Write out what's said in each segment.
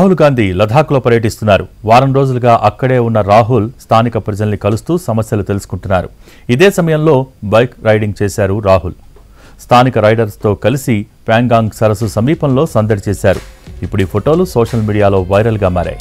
రాహుల్ గాంధీ లదాఖ్లో పర్యటిస్తున్నారు వారం రోజులుగా అక్కడే ఉన్న రాహుల్ స్థానిక ప్రజల్ని కలుస్తూ సమస్యలు తెలుసుకుంటున్నారు ఇదే సమయంలో బైక్ రైడింగ్ చేశారు రాహుల్ స్థానిక రైడర్స్తో కలిసి ప్యాంగాంగ్ సరస్సు సమీపంలో సందడి చేశారు ఇప్పుడు ఈ ఫోటోలు సోషల్ మీడియాలో వైరల్గా మారాయి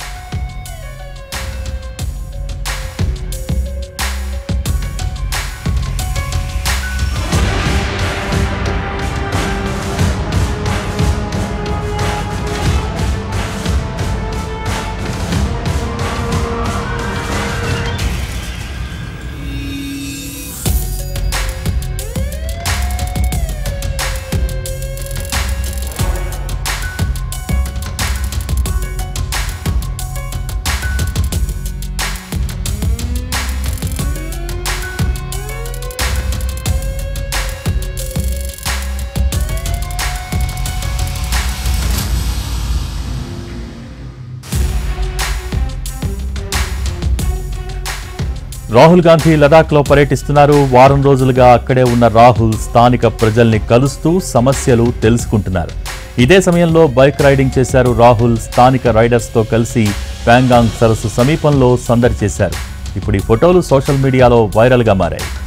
రాహుల్ గాంధీ లదాఖ్లో పర్యటిస్తున్నారు వారం రోజులుగా అక్కడే ఉన్న రాహుల్ స్థానిక ప్రజల్ని కలుస్తూ సమస్యలు తెలుసుకుంటున్నారు ఇదే సమయంలో బైక్ రైడింగ్ చేశారు రాహుల్ స్థానిక రైడర్స్తో కలిసి ప్యాంగాంగ్ సరస్సు సమీపంలో సందడి చేశారు ఇప్పుడు ఈ ఫోటోలు సోషల్ మీడియాలో వైరల్గా మారాయి